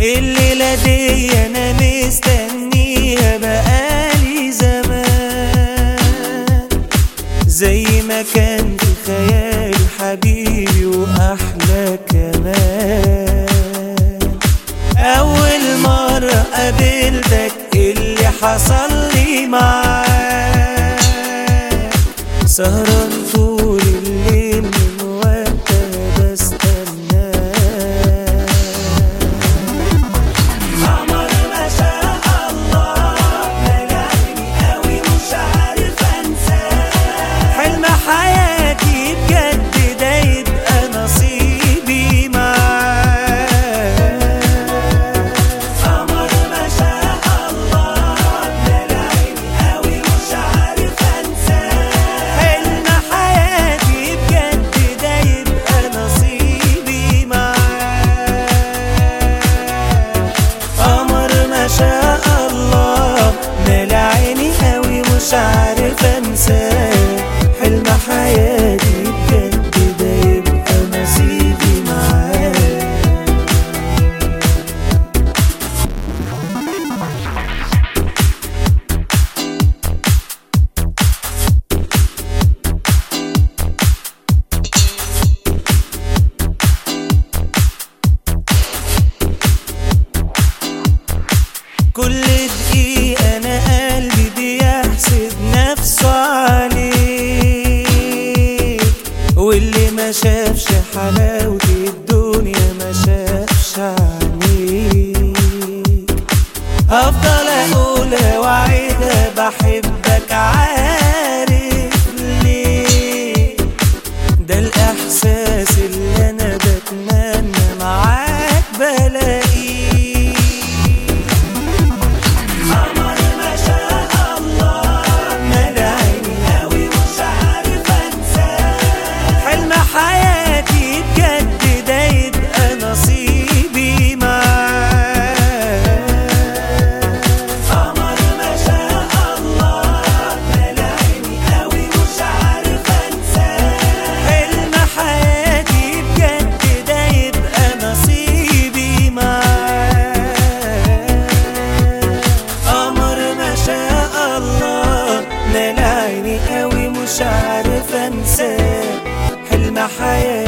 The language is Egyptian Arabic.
الليلة دي أنا مستنيها بقالي زمان زي ما كان في خيالي حبيبي وأحلى كمان أول مرة قابلتك اللي حصل لي معاك سهران طول الليل من وقتها بستناك قمر ما شاء الله ملعني قوي مش عارف انساه حلم حياتي بجد ده يبقى نصيبي معاك قمر ما شاء الله ملعني قوي مش عارف انساه حلم حياتي بجد ده يبقى نصيبي معاك قمر ما شاء الله مال عيني قوي مش عارف انساه حلم حياتي بجد ده يبقى نصيبي معاك كل دقيقة أنا قلبي بيحسب نفسه عليك واللي ما شافش حلاوة الدنيا ما شافش عليك هفضل أقولها وأعيدها بحبك عارف ليه ده الإحساس اللي أنا بتمنى معاك بلاقيه قمر ما شاء الله ملا عيني قوي مش عارف انساه حلم حياتي بجد ده يبقى نصيبي معاك قمر ما شاء الله ملا عيني قوي مش عارف انساه حلم حياتي بجد ده يبقى نصيبي معاك قمر ما شاء الله مال عيني قوي مش عارف انساه حلم حياتي